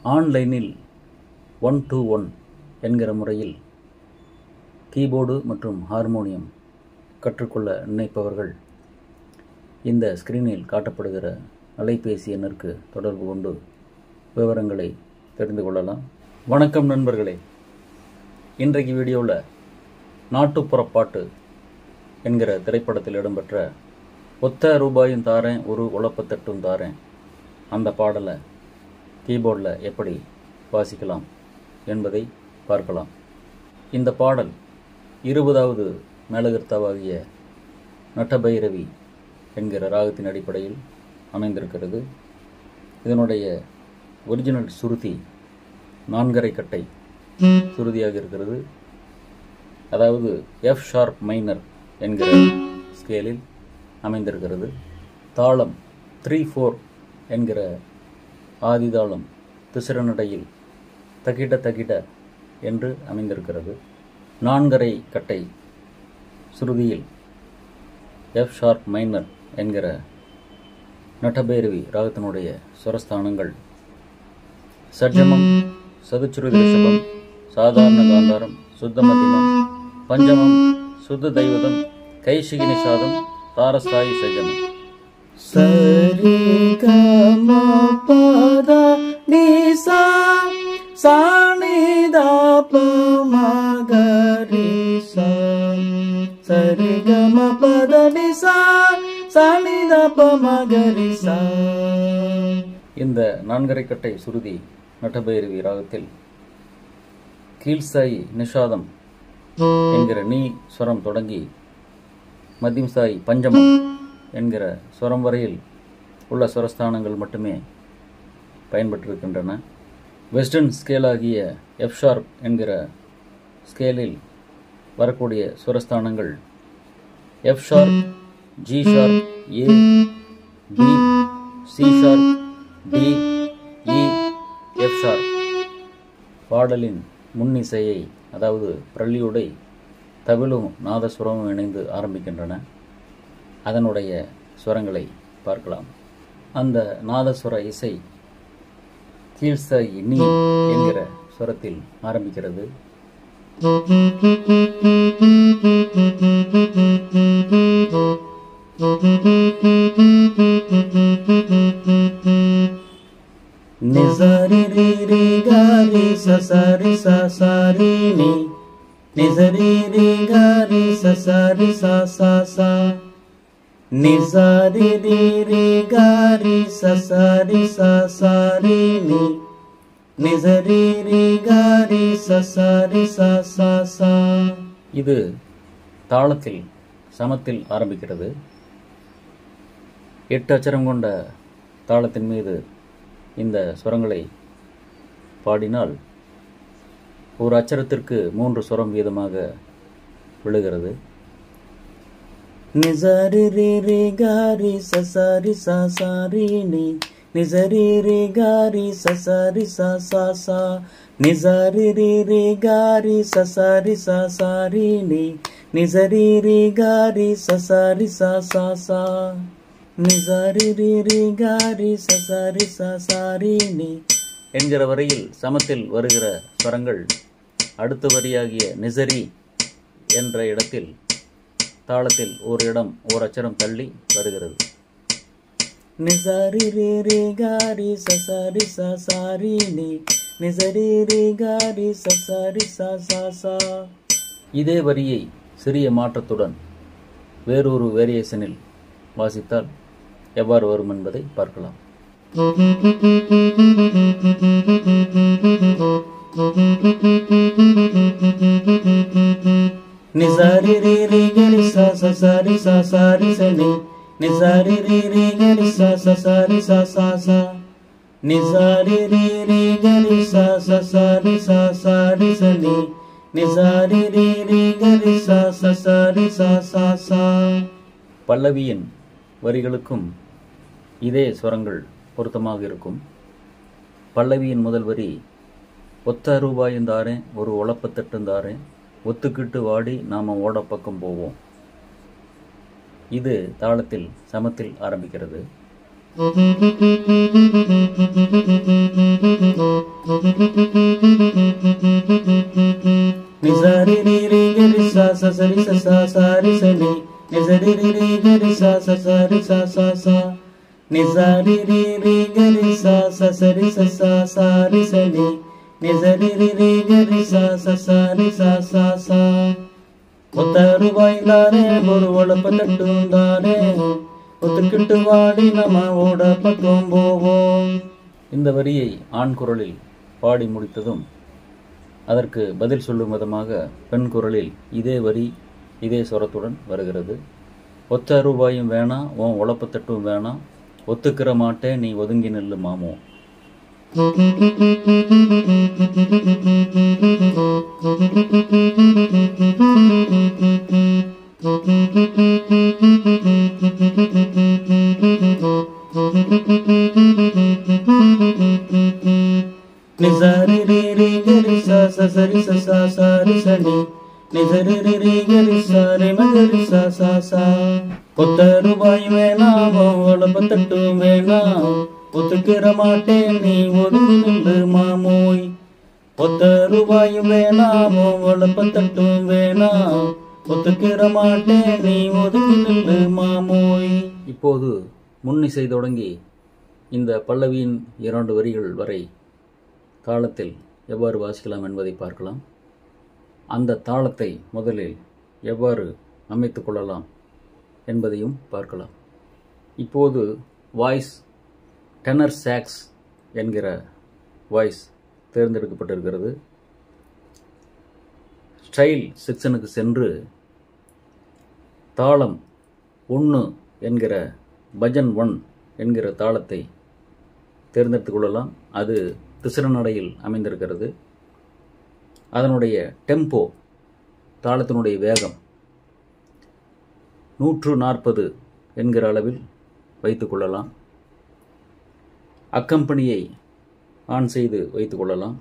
ஆன்லைனில் one to one என்கிற முறையில் கீபோர்டு மற்றும் ஹார்மோனியம் கற்றுக்கொள்ள நினைப்பவர்கள் இந்த ஸ்கிரீனில் காட்டப்படுகிற அலைபேசி எண்ணிற்கு தொடர்பு கொண்டு விவரங்களை தெரிந்து கொள்ளலாம் வணக்கம் நண்பர்களே இன்றைக்கு வீடியோவில் நாட்டுப்புறப்பாட்டு என்கிற திரைப்படத்தில் இடம்பெற்ற ஒத்த ரூபாயும் தாரேன் ஒரு உழப்பத்தட்டும் தாரேன் அந்த பாடலை கீபோர்டில் எப்படி வாசிக்கலாம் என்பதை பார்க்கலாம் இந்த பாடல் இருபதாவது மேலகர்த்தாவாகிய நட்டபைரவி என்கிற ராகத்தின் அடிப்படையில் அமைந்திருக்கிறது இதனுடைய ஒரிஜினல் சுருதி நான்கரை கட்டை சுருதியாக இருக்கிறது அதாவது எஃப் ஷார்ப் மைனர் என்கிற ஸ்கேலில் அமைந்திருக்கிறது தாளம் த்ரீ ஃபோர் என்கிற ஆதிதாளம் திசிரநடையில் தகிட தகிட என்று அமைந்திருக்கிறது நான்கரை கட்டை சுருதியில் எஃப் ஷார்ப் மைனர் என்கிற நட்டபைரவி ராகத்தினுடைய சுரஸ்தானங்கள் சட்ஜமம் சதுச்சுருதி ரிஷபம் சாதாரண காந்தாரம் சுத்த மத்தியமம் பஞ்சமம் சுத்த தெய்வதம் கைசிகி நிஷாதம் தாரஸ்தாயி சஜமம் சரி கம பத நிசா சாணிதா மகரி சரி கம பத நிசா சாணிதா மகரி சா இந்த நான்கரை கட்டை சுருதி நட்டபைரவி ராகத்தில் கீழ்சாயி நிஷாதம் என்கிற நீ ஸ்வரம் தொடங்கி மத்தியம் சாய் பஞ்சமம் என்கிற ஸ்வரம் வரையில் உள்ள ஸ்வரஸ்தானங்கள் மட்டுமே பயன்பட்டிருக்கின்றன வெஸ்டர்ன் ஸ்கேலாகிய எஃப் ஷார்ப் என்கிற ஸ்கேலில் வரக்கூடிய ஸ்வரஸ்தானங்கள் F sharp G sharp A B C sharp D E F sharp பாடலின் முன்னிசையை அதாவது பிரல்லியுடை தவிலும் நாதஸ்வரமும் இணைந்து ஆரம்பிக்கின்றன அதனுடைய ஸ்வரங்களை பார்க்கலாம் அந்த நாதஸ்வர இசை கீழ்சாயி நீ என்கிற ஸ்வரத்தில் ஆரம்பிக்கிறது நிசரி ரி ரி காரி சசரி சசரி நி நிசரி ரி காரி சசரி சச நிசரி ரி ரி காரி சசரி சசரி நி நிசரி ரி காரி சசரி சச இது தாளத்தில் சமத்தில் ஆரம்பிக்கிறது எட்டு அச்சரம் கொண்ட தாளத்தின் மீது இந்த ஸ்வரங்களை பாடினால் ஒரு அச்சரத்திற்கு மூன்று ஸ்வரம் வீதமாக விழுகிறது நிசரி ரி ரி காரி சசரி சசரி நி நிசரி ரி காரி சசரி சச நிசரி ரி ரி காரி சசரி சசரி நி நிசரி ரி காரி சசரி சச நிசரி ரி ரி காரி சசரி சசரி நி என்கிற வரையில் சமத்தில் வருகிற ஸ்வரங்கள் அடுத்த வரியாகிய நிசரி என்ற இடத்தில் தாளத்தில் ஒரு இடம் ஓர் அச்சரம் தள்ளி வருகிறது நிசரி ரி ரி காரி சசரி சசரி நி நிசரி ரி காரி சசரி சச இதே வரியை சிறிய மாற்றத்துடன் வேறொரு வேரியேஷனில் வாசித்தால் எவ்வாறு வரும் என்பதை பார்க்கலாம் நிசரி ரி ரி கரி ச சசரி சசரி சனி நிசரி ரி ரி கரி ச சசரி சச நிசரி ரி ரி கரி ச சசரி சசரி சனி நிசரி ரி ரி கரி ச சசரி சச பல்லவியின் வரிகளுக்கும் இதே ஸ்வரங்கள் பொருத்தமாக இருக்கும் பல்லவியின் முதல் வரி ஒத்த ரூபாயும் தாரேன் ஒரு உழப்பத்தட்டும் தாரேன் ஒத்துக்கிட்டு வாடி நாம ஓட பக்கம் போவோம் இது தாளத்தில் சமத்தில் ஆரம்பிக்கிறது நிசாரி ரீ ரீ கரி சா ச சரி ச சா சாரி சனி நிசரி ரீ ரீ கரி சா ச சாரி சா சா சா நிசாரி ரீ ரீ கரி சா ச சரி ச சா சாரி சனி நிசரி ரீ ரீ கரி சா ச சாரி சா சா சா ஒத்த ரூபாய் தானே ஒரு உழப்ப தட்டும் தானே ஒத்துக்கிட்டு வாடி நம்ம ஓட பக்கம் போவோம் இந்த வரியை ஆண் குரலில் பாடி முடித்ததும் அதற்கு பதில் சொல்லும் விதமாக பெண் குரலில் இதே வரி இதே சொரத்துடன் வருகிறது ஒத்த ரூபாயும் வேணாம் உன் உழப்பத்தட்டும் வேணாம் ஒத்துக்கிற மாட்டேன் நீ ஒதுங்கி நில்லு மாமோ நிசாரி ரீ ரீ கரி சா ச சரி ச சா சாரி சனி நிசரி ரீ ரீ கரி சா ரி மகரி சா சா சா ஒத்த ரூபாய் வேணாம் உழப்ப தட்டும் வேணாம் ஒத்துக்கிற மாட்டேன் நீ ஒதுங்கி நின்று மாமோய் ஒத்த ரூபாய் வேணாம் உழப்ப தட்டும் வேணாம் ஒத்துக்கிற மாட்டேன் நீ ஒதுங்கி நின்று மாமோய் இப்போது முன்னிசை தொடங்கி இந்த பல்லவியின் இரண்டு வரிகள் வரை தாளத்தில் எவ்வாறு வாசிக்கலாம் என்பதை பார்க்கலாம் அந்த தாளத்தை முதலில் எவ்வாறு அமைத்துக் கொள்ளலாம் என்பதையும் பார்க்கலாம் இப்போது வாய்ஸ் டெனர் சாக்ஸ் என்கிற வாய்ஸ் தேர்ந்தெடுக்கப்பட்டிருக்கிறது ஸ்டைல் செக்ஷனுக்கு சென்று தாளம் ஒன்று என்கிற பஜன் ஒன் என்கிற தாளத்தை தேர்ந்தெடுத்துக் கொள்ளலாம் அது திசிரநடையில் அமைந்திருக்கிறது அதனுடைய டெம்போ தாளத்தினுடைய வேகம் நூற்று நாற்பது என்கிற அளவில் வைத்துக் கொள்ளலாம் அக்கம்பனியை ஆன் செய்து வைத்துக் கொள்ளலாம்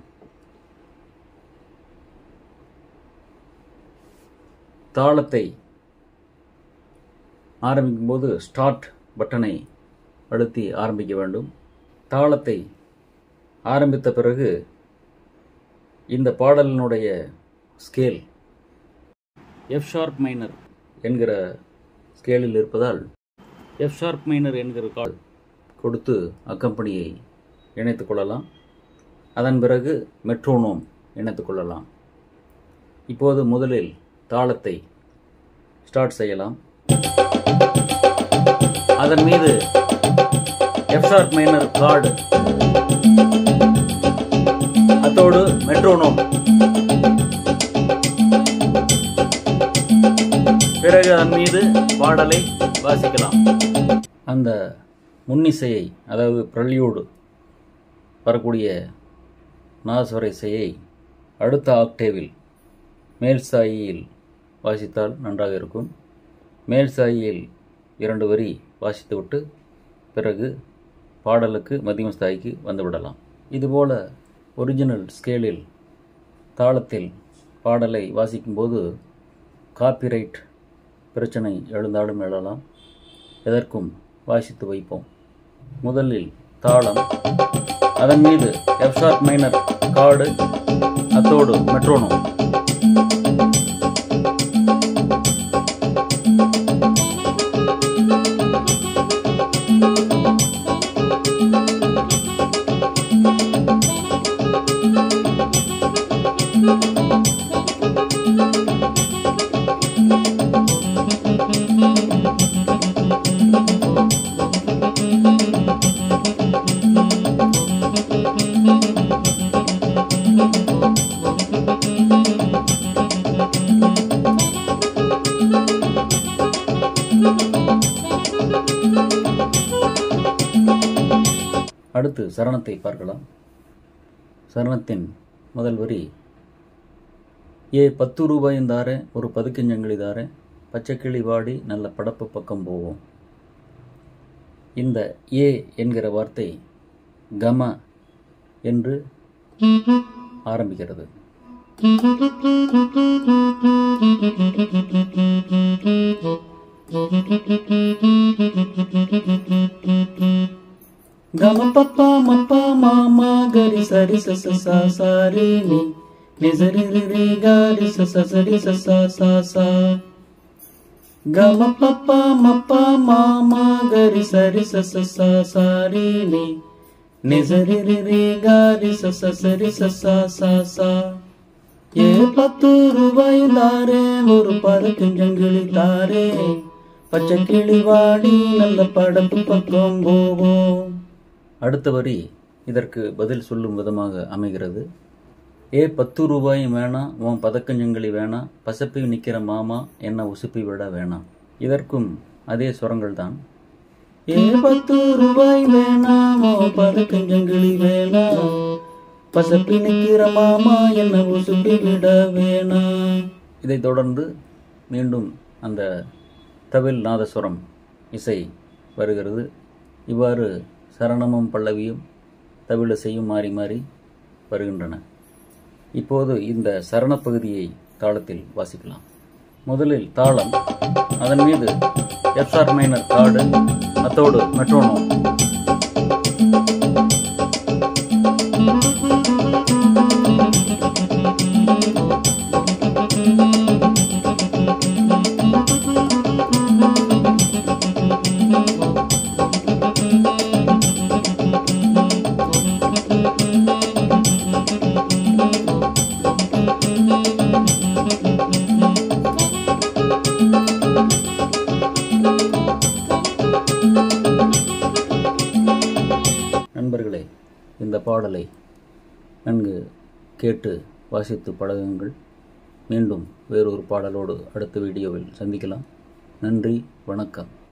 தாளத்தை ஆரம்பிக்கும்போது ஸ்டார்ட் பட்டனை அழுத்தி ஆரம்பிக்க வேண்டும் தாளத்தை ஆரம்பித்த பிறகு இந்த பாடலினுடைய ஸ்கேல் எஃப் ஷார்ப் மைனர் என்கிற ஸ்கேலில் இருப்பதால் எஃப் ஷார்ப் மைனர் என்கிற கால் கொடுத்து அக்கம்பனியை இணைத்துக் கொள்ளலாம் அதன் பிறகு மெட்ரோனோம் இணைத்துக் கொள்ளலாம் இப்போது முதலில் தாளத்தை ஸ்டார்ட் செய்யலாம் அதன் மீது எஃப் ஷார்ப் மைனர் கார்டு அத்தோடு மெட்ரோனோம் பிறகு அதன் மீது பாடலை வாசிக்கலாம் அந்த முன்னிசையை அதாவது பிரல்யூடு வரக்கூடிய நாதஸ்வர இசையை அடுத்த ஆக்டேவில் மேல் சாயியில் வாசித்தால் நன்றாக இருக்கும் மேல் சாயியில் இரண்டு வரி வாசித்துவிட்டு பிறகு பாடலுக்கு மதியம ஸ்தாய்க்கு வந்துவிடலாம் இதுபோல ஒரிஜினல் ஸ்கேலில் தாளத்தில் பாடலை வாசிக்கும்போது காப்பிரைட் பிரச்சனை எழுந்தாலும் எழலாம் எதற்கும் வாசித்து வைப்போம் முதலில் தாளம் அதன் மீது எஃப் ஷார்ப் மைனர் கார்டு அத்தோடு மெட்ரோனோம் அடுத்து சரணத்தை பார்க்கலாம் சரணத்தின் முதல் வரி ஏ பத்து ரூபாயும் தாரேன் ஒரு பதுக்கஞ்சங்கிலி தாரேன் பச்சைக்கிளி வாடி நல்ல படப்பு பக்கம் போவோம் இந்த ஏ என்கிற வார்த்தை கம என்று ஆரம்பிக்கிறது గమ పప్ప మప్ప మామ గరి సరి స స స సారి ని నిజరి రి రి గరి స స సరి స స స స గమ పప్ప మప్ప మామ గరి సరి స స స సారి ని నిజరి రి రి గరి స స సరి స స స స ஏ பத்து ரூபாய் தாரே ஒரு பதக்கஞ்சங்கிளி தாரே பச்சை கிளி வாடி நல்ல படப்பு பக்கம் போவோம் அடுத்த வரி இதற்கு பதில் சொல்லும் விதமாக அமைகிறது ஏ பத்து ரூபாயும் வேணாம் உன் பதக்கஞ்சங்களி வேணாம் பசப்பி நிற்கிற மாமா என்ன உசுப்பி விட வேணாம் இதற்கும் அதே சுரங்கள் தான் ஏ பத்து ரூபாய் வேணாமோ பதக்கஞ்சங்கிளி வேணாம் பசப்பி நிக்கிற மாமா என்ன உசுப்பி விட வேணாம் இதைத் தொடர்ந்து மீண்டும் அந்த தவில் நாதஸ்வரம் இசை வருகிறது இவ்வாறு சரணமும் பல்லவியும் தவிழிசையும் மாறி மாறி வருகின்றன இப்போது இந்த சரணப் பகுதியை தாளத்தில் வாசிக்கலாம் முதலில் தாளம் அதன் மீது எஃப்ஆர் மைனர் கார்டு அத்தோடு மெட்ரோனோம் நண்பர்களே இந்த பாடலை நன்கு கேட்டு வாசித்து பழகுங்கள் மீண்டும் வேறொரு பாடலோடு அடுத்த வீடியோவில் சந்திக்கலாம் நன்றி வணக்கம்